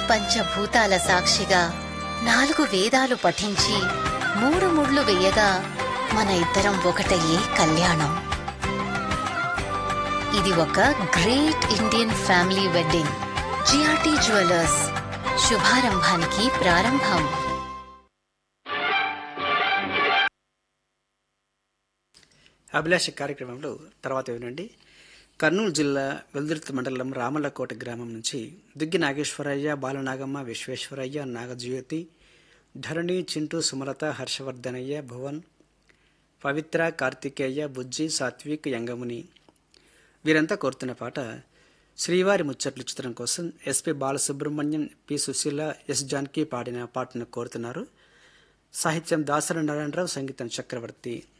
పంచభూతాల సాక్షిగా నాలుగు వేదాలు పఠించి మూడు ముళ్ళు వేయగా మన ఇద్దరం ఒకటయ్యే కళ్యాణం ఇది ఒక great Indian family wedding GRT jewellers శుభారంభానికి ప్రారంభం అభిలాష కార్యక్రమంలో తర్వాత వినండి కర్నూలు జిల్లా వెల్దుర్తి మండలం రామలకోట గ్రామం నుంచి దుగ్గి నాగేశ్వరయ్య బాలనాగమ్మ విశ్వేశ్వరయ్య నాగజ్యోతి ధరణి చింటూ సుమలత హర్షవర్ధనయ్య భువన్ పవిత్ర కార్తికేయ బుజ్జి సాత్విక్ యంగముని వీరంతా కోరుతున్న పాట శ్రీవారి ముచ్చట్లు చిత్రం కోసం ఎస్పి బాలసుబ్రహ్మణ్యం పి సుశీల ఎస్ జానకి పాడిన పాటను కోరుతున్నారు సాహిత్యం దాసరి నారాయణరావు సంగీతం చక్రవర్తి